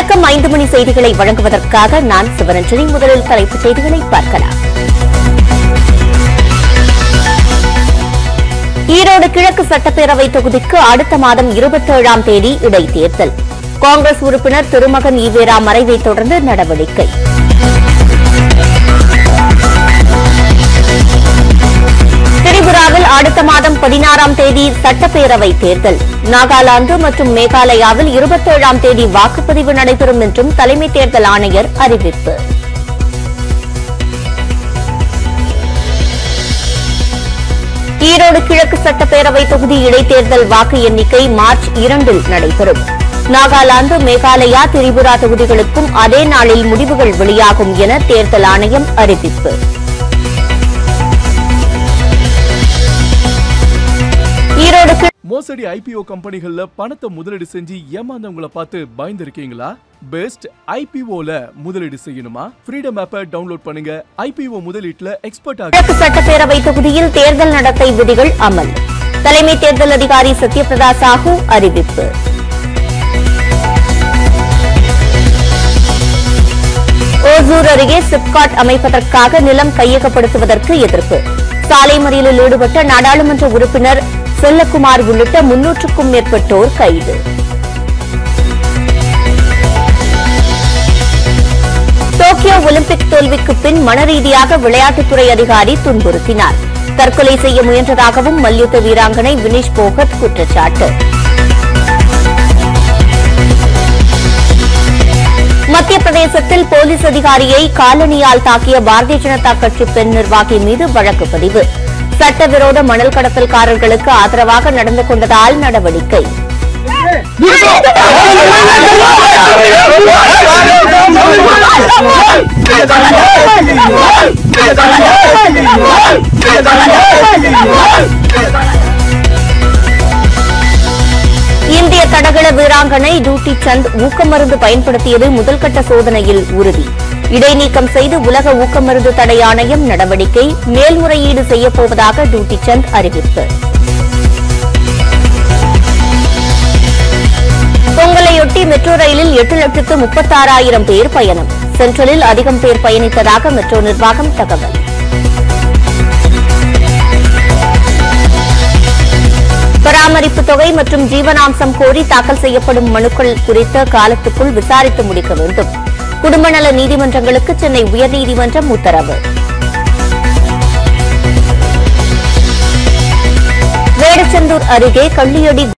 வணக்கம் ஐந்து மணி செய்திகளை வழங்குவதற்காக நான் சிவரஞ்சனி முதலில் தலைப்புச் செய்திகளை பார்க்கலாம் ஈரோடு கிழக்கு சட்டப்பேரவை தொகுதிக்கு அடுத்த மாதம் இருபத்தேழாம் தேதி இடைத்தேர்தல் காங்கிரஸ் உறுப்பினர் திருமகன் ஈவேரா மறைவைத் தொடர்ந்து நடவடிக்கை திரிபுராவில் அடுத்த மாதம் பதினாறாம் தேதி சட்டப்பேரவை தேர்தல் நாகாலாந்து மற்றும் மேகாலயாவில் இருபத்தேழாம் தேதி வாக்குப்பதிவு நடைபெறும் என்றும் தலைமை தேர்தல் ஆணையர் அறிவிப்பு ஈரோடு கிழக்கு சட்டப்பேரவை தொகுதி இடைத்தேர்தல் வாக்கு எண்ணிக்கை மார்ச் இரண்டில் நடைபெறும் நாகாலாந்து மேகாலயா திரிபுரா தொகுதிகளுக்கும் அதே நாளில் முடிவுகள் வெளியாகும் என தேர்தல் ஆணையம் அறிவிப்பு ஈரோடு கி- மோசடி ஐபிஓ கம்பெனிகள்ல பணத்தை முதலீடு செஞ்சு ஏமாந்தவங்கள பார்த்து பயந்துருக்கீங்களா பெஸ்ட் ஐபிஓல முதலீடு செய்யணுமா ஃப்ரீடம் ஆப்பை டவுன்லோட் பண்ணுங்க ஐபிஓ முதலீட்டுல எக்ஸ்பர்ட் ஆக கிழக்கு சட்டப்பேரவை தொகுதியில் தேர்தல் நடத்தை விதிகள் அமல் தலைமை தேர்தல் அதிகாரி சத்யபிரதா சாஹூ அறிவிப்பு ஓசூர் அருகே சிப்காட் அமைப்பதற்காக நிலம் கையகப்படுத்துவதற்கு எதிர்ப்பு சாலை மறியலில் ஈடுபட்ட நாடாளுமன்ற உறுப்பினர் செல்லக்குமார் உள்ளிட்ட முன்னூற்றுக்கும் மேற்பட்டோர் கைது டோக்கியோ ஒலிம்பிக் தோல்விக்கு பின் மனரீதியாக விளையாட்டுத்துறை அதிகாரி துன்புறுத்தினார் தற்கொலை செய்ய முயன்றதாகவும் மல்யுத்த வீராங்கனை வினிஷ் போகத் குற்றச்சாட்டு மத்திய பிரதேசத்தில் போலீஸ் அதிகாரியை காலணியால் தாக்கிய பாரதிய ஜனதா கட்சி பெண் நிர்வாகி மீது வழக்கு பதிவு சட்டவிரோத மணல் கடத்தல்காரர்களுக்கு ஆதரவாக நடந்து கொண்டதால் நடவடிக்கை இந்திய தடகள வீராங்கனை டூட்டி சந்த் ஊக்கமருந்து பயன்படுத்தியது முதல்கட்ட சோதனையில் உறுதி இடைநீக்கம் செய்து உலக ஊக்கமருந்து தடை ஆணையம் நடவடிக்கை மேல்முறையீடு செய்யப்போவதாக டூட்டி சந்த் அறிவிப்பு பொங்கலையொட்டி மெட்ரோ ரயிலில் எட்டு லட்சத்து முப்பத்தாறாயிரம் பேர் பயணம் சென்ட்ரலில் அதிகம் பேர் பயணித்ததாக மெட்ரோ நிர்வாகம் தகவல் பராமரிப்பு தொகை மற்றும் ஜீவனாம்சம் கோரி தாக்கல் செய்யப்படும் மனுக்கள் குறித்த காலத்துக்குள் விசாரித்து முடிக்க வேண்டும் குடும்ப நல நீதிமன்றங்களுக்கு சென்னை உயர்நீதிமன்றம் உத்தரவு வேடச்சந்தூர் அருகே கள்ளியடி